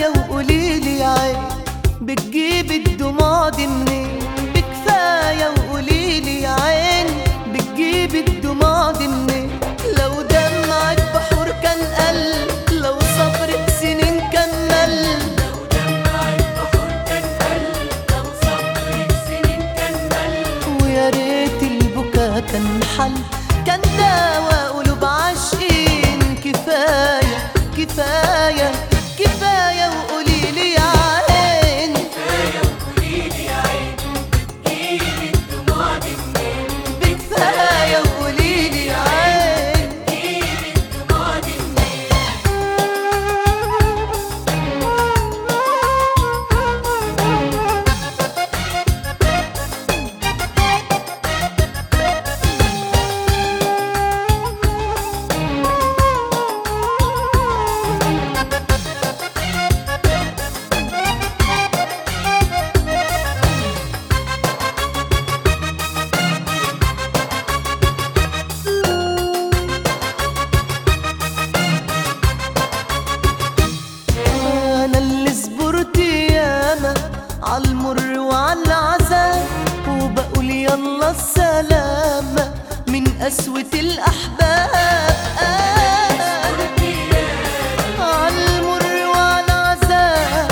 بكفاية وقوليلي يا عين بتجيب الدموع دي منين بكفاية وقوليلي يا عين بتجيب الدموع دي منين لو دمعك بحور كان قل لو صبرك سنين كمل ويا ريت البكا كان حل كان دواء قلوب عاشقين كفاية كفاية كفاية وقوليلي يا عين بكفاية وقوليلي يا عين انا اللي صبرت ياما عالمر وعالعذاب وبقول يلا السلامة من قسوة الأحباب أنا عالمر وعالعذاب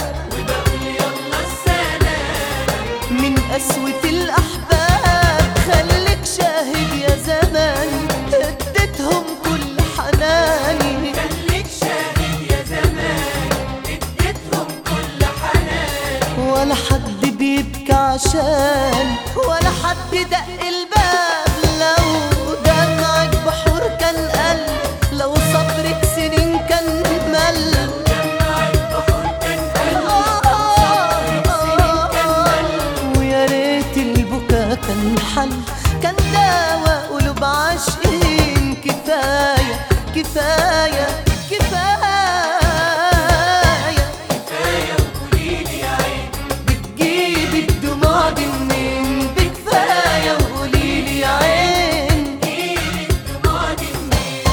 من قسوة الأحباب خليك شاهد يا زماني اديتهم كل حناني خليك شاهد يا زمان اديتهم كل حنان ولا حد بيبكي عشان ولا حد دق الباب لو دمعك بحور كان قل لو صبرك سنين كان مل دمعك بحور كان قلب ويا ريت البكا كان حل كان دواء قلوب عاشقين كفاية كفاية كفاية كفاية وقوليلي يا عين بتجيب الدموع دي منين بكفاية وقوليلي يا عين جيلي الدموع دي منين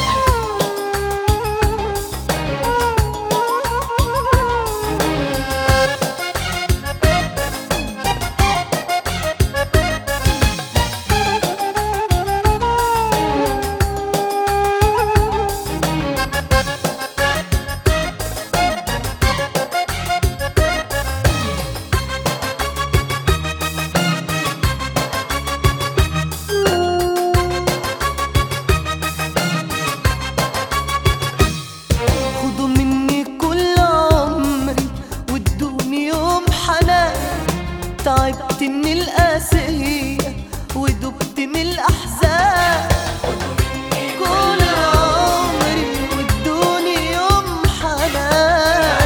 خدوا مني كل عمري وادوني يوم حنان تعبت من القاسية ودبت من الأحزان كل عمري وادوني يوم حنان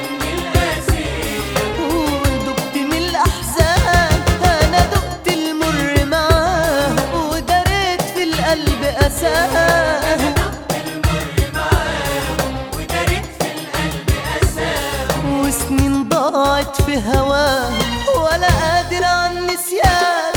ودبت من الأحزان أنا دقت المر معاه ودريت في القلب أساه ودارت في القلب أساه وسنين ضاعت في هواه ولا قادر عن نسيان